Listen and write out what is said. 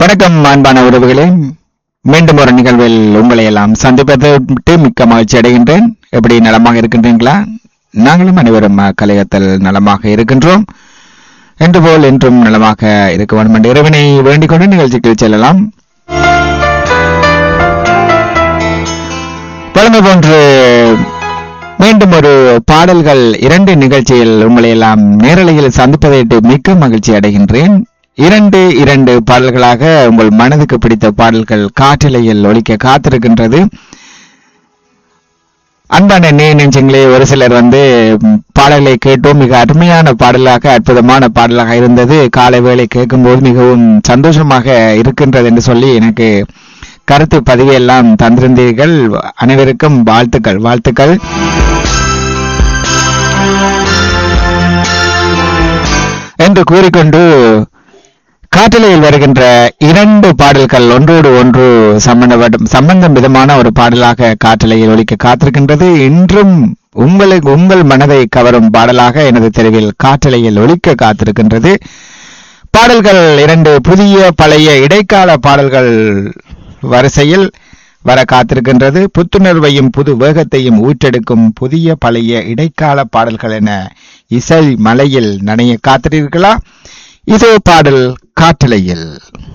வணக்கம் அன்பான உறவுகளே மீண்டும் ஒரு நிகழ்வில் உங்களை எல்லாம் சந்திப்பதற்கு மிக்க மகிழ்ச்சி அடைகின்றேன் எப்படி நலமாக இருக்கின்றீங்களா நாங்களும் அனைவரும் கலையத்தில் நலமாக இருக்கின்றோம் என்று போல் என்றும் நலமாக இருக்க வேண்டும் என்ற இறைவனை வேண்டிக் கொண்டு நிகழ்ச்சிக்கு செல்லலாம் வழமை போன்று மீண்டும் ஒரு பாடல்கள் இரண்டு நிகழ்ச்சியில் உங்களை எல்லாம் நேரலையில் சந்திப்பதை மிக்க மகிழ்ச்சி அடைகின்றேன் இரண்டு இரண்டு பாடல்களாக உங்கள் மனதுக்கு பிடித்த பாடல்கள் காற்றிலையில் ஒலிக்க காத்திருக்கின்றது அன்பான நே நெஞ்சங்களே ஒரு சிலர் வந்து ம், பாடல்களை கேட்டோம் மிக அருமையான பாடலாக அற்புதமான பாடலாக இருந்தது காலை வேளை கேட்கும்போது மிகவும் சந்தோஷமாக இருக்கின்றது என்று சொல்லி எனக்கு கருத்து பதிவையெல்லாம் தந்திருந்தீர்கள் அனைவருக்கும் வாழ்த்துக்கள் வாழ்த்துக்கள் என்று கூறிக்கொண்டு காற்றலையில் வருகின்ற இரண்டு பாடல்கள் ஒன்றோடு ஒன்று சம்பந்தப்படும் சம்பந்தம் விதமான ஒரு பாடலாக காற்றலையில் ஒலிக்க காத்திருக்கின்றது இன்றும் உங்களுக்கு உங்கள் மனதை கவரும் பாடலாக எனது தெருவில் காற்றலையில் ஒலிக்க காத்திருக்கின்றது பாடல்கள் இரண்டு புதிய பழைய இடைக்கால பாடல்கள் வரிசையில் வர காத்திருக்கின்றது புத்துணர்வையும் புது வேகத்தையும் ஊற்றெடுக்கும் புதிய பழைய இடைக்கால பாடல்கள் என இசை மலையில் நனைய காத்திருக்கிறீர்களா இதோ பாடல் காற்றலையில்